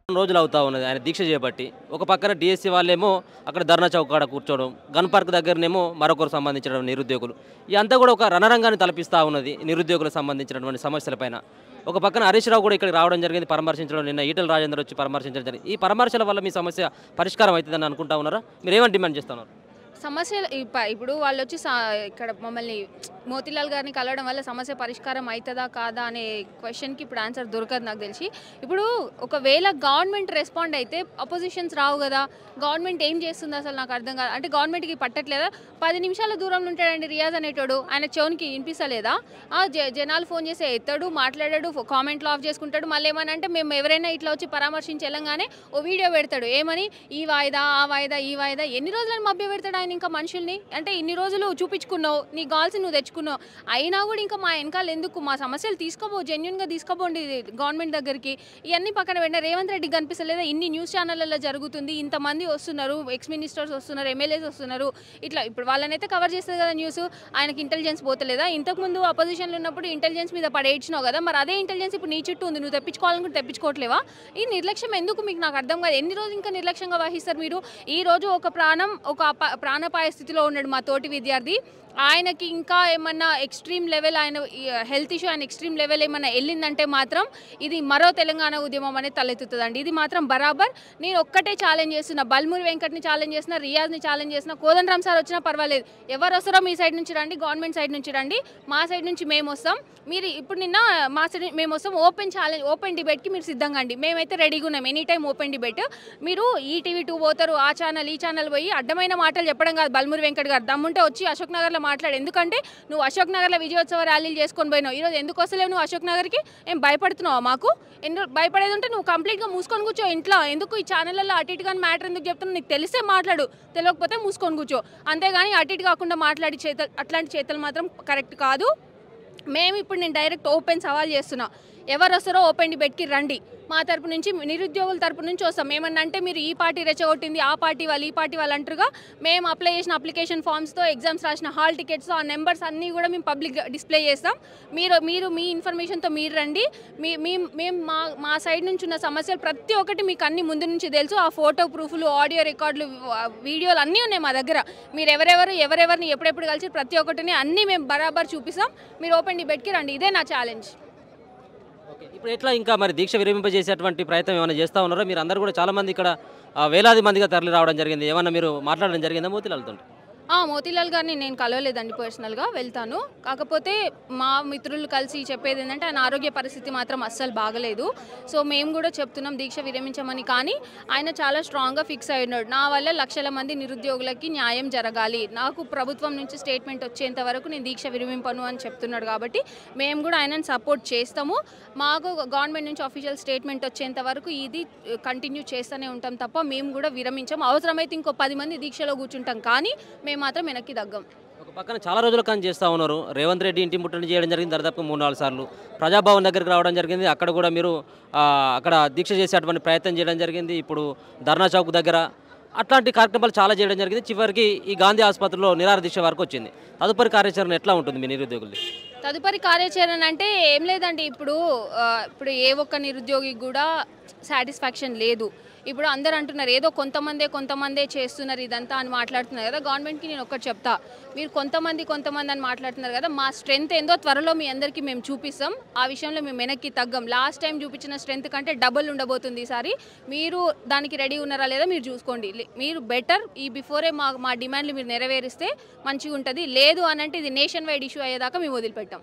రోజులు అవుతా ఉన్నది ఆయన దీక్ష చేపట్టి ఒక పక్కన డిఎస్సి వాళ్ళేమో అక్కడ ధర్నా చౌక్ కాడ కూర్చోవడం గన్ పార్క్ దగ్గరనేమో మరొకరు సంబంధించిన నిరుద్యోగులు ఇదంతా కూడా ఒక రణరంగాన్ని తలపిస్తూ ఉన్నది నిరుద్యోగులకు సంబంధించినటువంటి సమస్యలపైన ఒక పక్కన హరీష్ రావు కూడా ఇక్కడికి రావడం జరిగింది పరామర్శించడం నిన్న ఈటల రాజేందర్ వచ్చి పరామర్శించడం జరిగింది ఈ పరామర్శల వల్ల మీ సమస్య పరిష్కారం అవుతుందని అనుకుంటా ఉన్నారా మీరు ఏమని డిమాండ్ చేస్తున్నారు సమస్య ఇప్ప- ఇప్పుడు వాళ్ళు వచ్చి సా- ఇక్కడ మమ్మల్ని మోతిలాల్ గారిని కలవడం వల్ల సమస్య పరిష్కారం అవుతుందా కాదా అనే క్వశ్చన్కి ఇప్పుడు ఆన్సర్ దొరకదు నాకు తెలిసి ఇప్పుడు ఒకవేళ గవర్నమెంట్ రెస్పాండ్ అయితే అపోజిషన్స్ రావు కదా గవర్నమెంట్ ఏం చేస్తుంది అసలు నాకు అర్థం కాదు అంటే గవర్నమెంట్కి పట్టట్లేదా పది నిమిషాల దూరంలో ఉంటాడండి రియాజ్ అనేటోడు ఆయన చెవునికి వినిపిస్తలేదా ఆ జ- జనాలు ఫోన్ చేసి ఎత్తాడు మాట్లాడాడు కామెంట్లు ఆఫ్ చేసుకుంటాడు మళ్ళీ ఏమని అంటే మేము ఎవరైనా ఇట్లా వచ్చి పరామర్శించి వెళ్ళంగానే ఓ వీడియో పెడతాడు ఏమని ఈ వాయిదా ఆ వాయిదా ఈ వాయిదా ఎన్ని రోజులని మభ్య పెడతాడు ఆయన ఇంకా మనుషుల్ని అంటే ఇన్ని రోజులు చూపించుకున్నావు నీ గాల్స్ నువ్వు తెచ్చుకున్నావు అయినా కూడా ఇంకా మా వెనకాల ఎందుకు మా సమస్యలు తీసుకోబో జెన్యున్గా తీసుకోబోండి గవర్నమెంట్ దగ్గరికి ఇవన్నీ పక్కన పెట్టిన రేవంత్ రెడ్డికి కనిపిస్తలేదా ఇన్ని న్యూస్ ఛానళ్ళలో జరుగుతుంది ఇంతమంది వస్తున్నారు ఎక్స్ మినిస్టర్స్ వస్తున్నారు ఎమ్మెల్యేస్ వస్తున్నారు ఇట్లా ఇప్పుడు వాళ్ళనైతే కవర్ చేస్తుంది కదా న్యూస్ ఆయనకి ఇంటెలిజెన్స్ పోతలేదా ఇంతకుముందు అపోజిషన్లో ఉన్నప్పుడు ఇంటెలిజెన్స్ మీద పడేయించినావు కదా మరి అదే ఇంటెలిజెన్స్ ఇప్పుడు నీ చుట్టూ ఉంది నువ్వు తెప్పించుకోవాలనుకుంటే తెప్పించుకోవట్లేవా ఈ నిర్లక్ష్యం ఎందుకు మీకు నాకు అర్థం కాదు ఎన్ని రోజులు ఇంకా నిర్లక్ష్యంగా వహిస్తారు మీరు ఈ రోజు ఒక ప్రాణం ఒక అప- ప్రాణాపాయ స్థితిలో ఉన్నాడు మా తోటి విద్యార్థి ఆయనకి ఇంకా ఏమన్నా ఎక్స్ట్రీమ్ లెవెల్ ఆయన హెల్త్ ఇష్యూ ఆయన ఎక్స్ట్రీమ్ లెవెల్ ఏమన్నా వెళ్ళిందంటే మాత్రం ఇది మరో తెలంగాణ ఉద్యమం అనేది తలెత్తుతుందండి ఇది మాత్రం బరాబర్ నేను ఒక్కటే ఛాలెంజ్ చేస్తున్నా బల్మూరి వెంకట్ని ఛాలెంజ్ చేసిన రియాజ్ని ఛాలెంజ్ చేసిన కోదండరామ్ సార్ వచ్చినా పర్వాలేదు ఎవరు వస్తారో మీ సైడ్ నుంచి రండి గవర్నమెంట్ సైడ్ నుంచి రండి మా సైడ్ నుంచి మేము వస్తాం మీరు ఇప్పుడు నిన్న మా సైడ్ మేము వస్తాం ఓపెన్ ఛాలెంజ్ ఓపెన్ డిబేట్కి మీరు సిద్ధంగా అండి మేమైతే రెడీగా ఉన్నాం ఎనీ టైం ఓపెన్ డిబేట్ మీరు ఈ టీవీ టూ పోతారు ఆ ఛానల్ ఈ ఛానల్ పోయి అడ్డమైన మాటలు చెప్పడం కాదు బల్మూరి వెంకట్ గారు దమ్ముంటే వచ్చి అశోక్ నగర్లో మాట్లాడు ఎందుకంటే నువ్వు అశోక్ నగర్లో విజయోత్సవ ర్యాలీలు చేసుకొని పోయినావు ఈరోజు ఎందుకు వస్తలేవు నువ్వు అశోక్ నగర్కి ఏం భయపడుతున్నావా మాకు ఎందుకు భయపడేది ఉంటే నువ్వు కంప్లీట్గా మూసుకొని కూర్చో ఇంట్లో ఎందుకు ఈ ఛానళ్ళలో అటు ఇటుగా మ్యాటర్ ఎందుకు చెప్తున్నావు నీకు తెలిస్తే మాట్లాడు తెలియకపోతే మూసుకొని కూర్చో అంతేగాని అటు ఇటు కాకుండా మాట్లాడి చేత అట్లాంటి చేతలు మాత్రం కరెక్ట్ కాదు మేము ఇప్పుడు నేను డైరెక్ట్ ఓపెన్ సవాల్ చేస్తున్నా ఎవరు వస్తారో ఓపెన్ డిబేట్కి రండి మా తరపు నుంచి నిరుద్యోగుల తరపు నుంచి వస్తాం ఏమన్నా అంటే మీరు ఈ పార్టీ రెచ్చగొట్టింది ఆ పార్టీ వాళ్ళు ఈ పార్టీ వాళ్ళు అంటారుగా మేము అప్లై చేసిన అప్లికేషన్ ఫామ్స్తో ఎగ్జామ్స్ రాసిన హాల్ టికెట్స్ ఆ నెంబర్స్ అన్నీ కూడా మేము పబ్లిక్ డిస్ప్లే చేస్తాం మీరు మీరు మీ ఇన్ఫర్మేషన్తో మీరు రండి మీ మీ మేము మా మా సైడ్ నుంచి ఉన్న సమస్యలు ప్రతి ఒక్కటి మీకు అన్ని ముందు నుంచి తెలుసు ఆ ఫోటో ప్రూఫ్లు ఆడియో రికార్డులు వీడియోలు అన్నీ ఉన్నాయి మా దగ్గర మీరు ఎవరెవరు ఎవరెవరిని ఎప్పుడెప్పుడు కలిసి ప్రతి ఒక్కటిని అన్నీ మేము బరాబర్ చూపిస్తాం మీరు ఓపెన్ డిబేట్కి రండి ఇదే నా ఛాలెంజ్ ఓకే ఇప్పుడు ఎట్లా ఇంకా మరి దీక్ష విరమింపజేసేటువంటి ప్రయత్నం ఏమైనా చేస్తూ ఉన్నారో మీరు అందరూ కూడా చాలా మంది ఇక్కడ ఆ, వేలాది మందిగా తరలి రావడం జరిగింది ఏమన్నా మీరు మాట్లాడడం జరిగిందా మోతిలాల్తో ఆ, మోతీలాల్ గారిని నేను కలవలేదండి పర్సనల్గా వెళ్తాను కాకపోతే మా మిత్రులు కలిసి చెప్పేది ఏంటంటే ఆయన ఆరోగ్య పరిస్థితి మాత్రం అస్సలు బాగలేదు సో మేము కూడా చెప్తున్నాం దీక్ష విరమించమని కానీ ఆయన చాలా స్ట్రాంగ్గా ఫిక్స్ అయి ఉన్నాడు నా వల్ల లక్షల మంది నిరుద్యోగులకి న్యాయం జరగాలి నాకు ప్రభుత్వం నుంచి స్టేట్మెంట్ వచ్చేంత వరకు నేను దీక్ష విరమింపను అని చెప్తున్నాడు కాబట్టి మేము కూడా ఆయనను సపోర్ట్ చేస్తాము మాకు గవర్నమెంట్ నుంచి అఫీషియల్ స్టేట్మెంట్ వచ్చేంత వరకు ఇది కంటిన్యూ చేస్తూనే ఉంటాం తప్ప మేము కూడా విరమించాం అవసరమైతే ఇంకో పది మంది దీక్షలో కూర్చుంటాం కానీ మేము మాత్రం వెనక్కి తగ్గం ఒక పక్కన చాలా రోజుల కానీ చేస్తూ ఉన్నారు రేవంత్ రెడ్డి ఇంటి ముట్టడి చేయడం జరిగింది దాదాపు మూడు నాలుగు సార్లు ప్రజాభవన్ దగ్గరికి రావడం జరిగింది అక్కడ కూడా మీరు ఆ, అక్కడ దీక్ష చేసేటువంటి ప్రయత్నం చేయడం జరిగింది ఇప్పుడు ధర్నా చౌక్ దగ్గర అట్లాంటి కార్యక్రమాలు చాలా చేయడం జరిగింది చివరికి ఈ గాంధీ ఆసుపత్రిలో నిరాహార దీక్ష వరకు వచ్చింది తదుపరి కార్యాచరణ ఎట్లా ఉంటుంది మీ నిరుద్యోగులది తదుపరి కార్యాచరణ అంటే ఏం లేదండి ఇప్పుడు ఆ, ఇప్పుడు ఏ ఒక్క నిరుద్యోగికి కూడా సాటిస్ఫాక్షన్ లేదు ఇప్పుడు అందరు అంటున్నారు ఏదో కొంతమందే కొంతమందే చేస్తున్నారు ఇదంతా అని మాట్లాడుతున్నారు కదా గవర్నమెంట్కి నేను ఒక్కటి చెప్తా మీరు కొంతమంది కొంతమంది అని మాట్లాడుతున్నారు కదా మా స్ట్రెంత్ ఏందో త్వరలో మీ అందరికీ మేము చూపిస్తాం ఆ విషయంలో మేము వెనక్కి తగ్గం లాస్ట్ టైం చూపించిన స్ట్రెంత్ కంటే డబుల్ ఉండబోతుంది ఈసారి మీరు దానికి రెడీ ఉన్నారా లేదా మీరు చూసుకోండి లే- మీరు బెటర్ ఈ బిఫోరే మా మా డిమాండ్లు మీరు నెరవేరిస్తే మంచిగా ఉంటుంది లేదు అని అంటే ఇది నేషన్ వైడ్ ఇష్యూ అయ్యేదాకా మేము వదిలిపెట్టాం